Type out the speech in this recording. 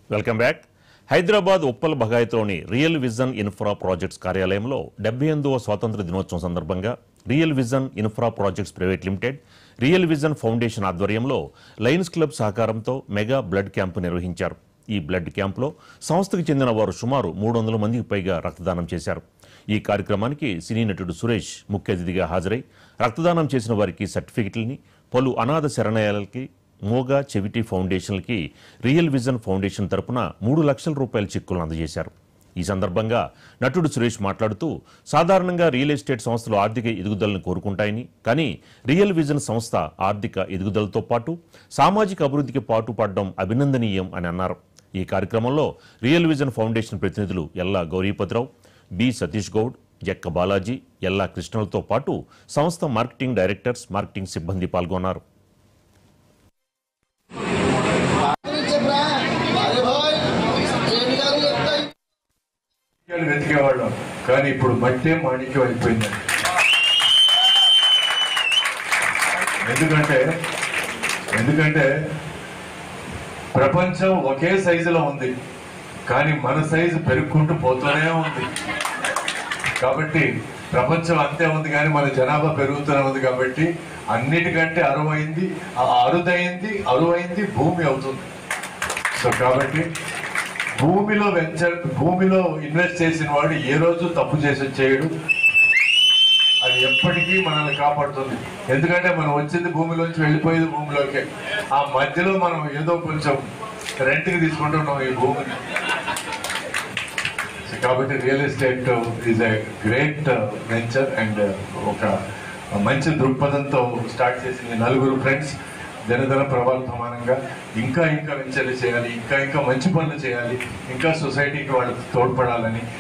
welcome back Hyderabad Uppal బగాయత్లోని real vision infra projects కార్యాలయంలో డెబ్బై ఎనిమిదవ స్వాతంత్ర దినోత్సవం సందర్భంగా real vision infra projects private limited real vision foundation ఆధ్వర్యంలో లయన్స్ క్లబ్ సహకారంతో మెగా బ్లడ్ క్యాంపు నిర్వహించారు ఈ బ్లడ్ క్యాంపులో సంస్థకు చెందిన వారు సుమారు మూడు వందల మందికి పైగా రక్తదానం చేశారు ఈ కార్యక్రమానికి సినీ నటుడు సురేష్ ముఖ్య అతిథిగా హాజరై రక్తదానం చేసిన వారికి సర్టిఫికెట్లని పలు అనాథ శరణాలయాలకి మోగా చెవిటి ఫౌండేషన్లకి రియల్ విజన్ ఫౌండేషన్ తరపున మూడు లక్షల రూపాయల చెక్కులను అందజేశారు ఈ సందర్భంగా నటుడు సురేష్ మాట్లాడుతూ సాధారణంగా రియల్ ఎస్టేట్ సంస్థలు ఆర్థిక ఎదుగుదలను కోరుకుంటాయని కానీ రియల్ విజన్ సంస్థ ఆర్థిక ఎదుగుదలతో పాటు సామాజిక అభివృద్ధికి పాటుపడడం అభినందనీయం అని అన్నారు ఈ కార్యక్రమంలో రియల్ విజన్ ఫౌండేషన్ ప్రతినిధులు ఎల్లా గౌరీపతిరావు బి సతీష్ గౌడ్ జక్క బాలాజీ ఎల్లా కృష్ణలతో పాటు సంస్థ మార్కెటింగ్ డైరెక్టర్స్ మార్కెటింగ్ సిబ్బంది పాల్గొన్నారు చెప్పరా అరే భాయ్ ట్రైన్ గారు చెప్తాయి మాణిక్యాలు వెతికేవాళ్ళం కానీ ఇప్పుడు మట్టే మాణిక్యం అయిపోయింది ఎందుకంటే ఎందుకంటే ప్రపంచం ఒకే సైజులో ఉంది కానీ మన సైజు పెరుక్కుంటూ పోతూనే ఉంది కాబట్టి ప్రపంచం అంతే ఉంది కానీ మన జనాభా పెరుగుతూనే ఉంది కాబట్టి అన్నిటికంటే అరువైంది ఆ అరుదైంది అరువైంది భూమి అవుతుంది సో కాబట్టి భూమిలో వెంచర్ భూమిలో ఇన్వెస్ట్ చేసిన వాడు ఏ రోజు తప్పు చేసి చేయడు అది ఎప్పటికీ మనల్ని కాపాడుతుంది ఎందుకంటే మనం వచ్చింది భూమిలోంచి వెళ్ళిపోయేది భూమిలోకే ఆ మధ్యలో మనం ఏదో కొంచెం రెంట్కి తీసుకుంటున్నాం ఈ భూమిని So కాబట్టి real estate is a great venture and ఒక మంచి దృక్పథంతో స్టార్ట్ చేసింది నలుగురు ఫ్రెండ్స్ దినదిన ప్రభావితమానంగా ఇంకా ఇంకా వెంచర్లు చేయాలి ఇంకా ఇంకా మంచి పనులు చేయాలి ఇంకా సొసైటీకి వాళ్ళు తోడ్పడాలని